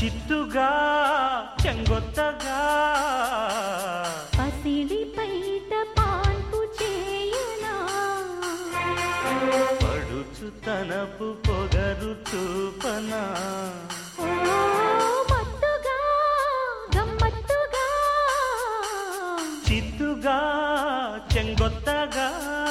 చిత్తుగా చెంగొత్తగా పసిడి పైట పాన్పు చేయునా పడుచు తనపు పొగరు చూపనా ఓ మత్తుగా గమ్మత్తుగా చిత్తుగా చెంగొత్తగా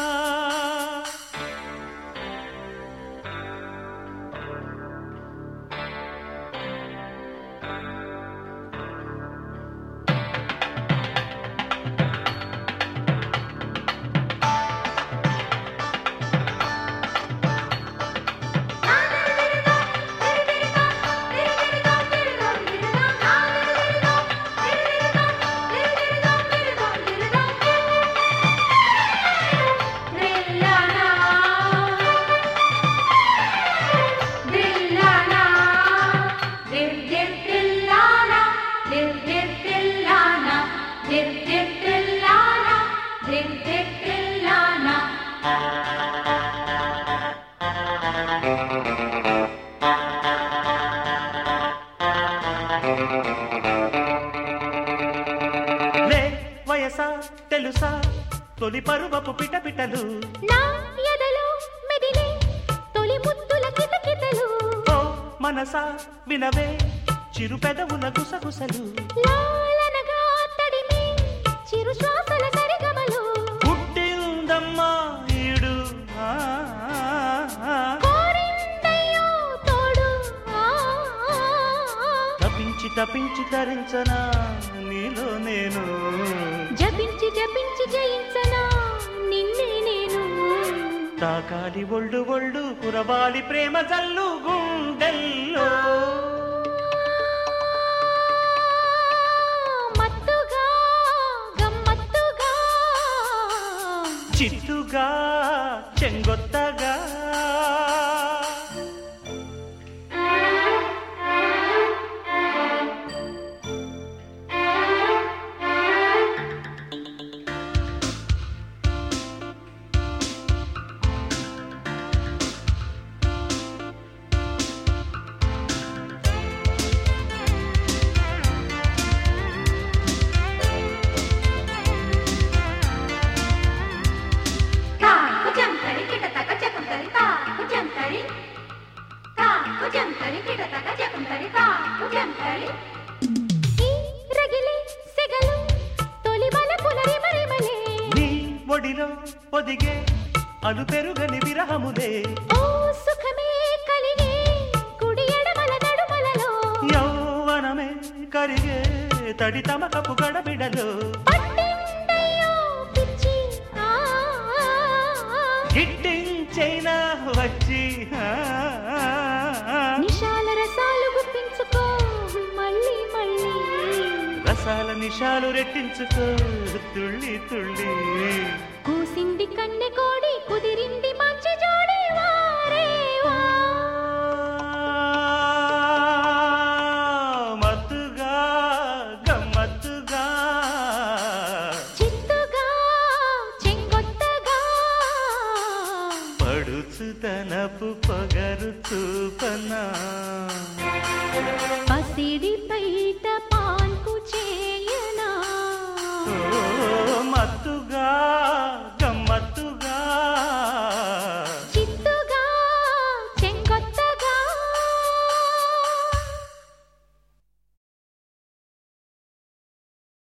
లే వయసా తెలుసా తొలి పరువపు పిటపిటలు నా ఎదలో మెదిలే తొలి ముద్దుల కితకితలు ఓ మనసా వినవే చిరు పెదవుల గుసగుసలు లాలనగా తడిమి చిరు శ్వాసల సరిగమలు పుట్టిందమ్మా ఈడు ఆ, ఆ, ఆ. కోరిందయ్యో తోడు ఆ, ఆ, ఆ. తపించి తపించి తరించనా నీలో నేను జపించి జపించి జయించనా నిన్నే నేను తాకాలి ఒళ్ళు ఒళ్ళు కురవాలి ప్రేమ జల్లు గుండెల్లో మత్తుగా గమ్మత్తుగా చిత్తుగా చెంగొత్తగా ఈ రగిలే సెగలు తొలి వలపుల రిమరిమలే నీ ఒడిలో పొదిగే అలు పెరుగని విరహములే ఓ సుఖమే కలిగే కుడి ఎడమల నడుమలలో యౌవనమే కరిగే తడి తమకపు గడబిడలు పట్టిందయ్యో పిచ్చి ఆ, ఆ, ఆ. గిట్టించైనా వచ్చి ఆ, ఆ, ఆ. నిశాల రసాలు గుప్పించుకో మళ్ళీ మళ్ళీ రసాల నిషాలు రెట్టించుకో తుళ్ళి తుళ్ళి కూసింది కన్నె కోడి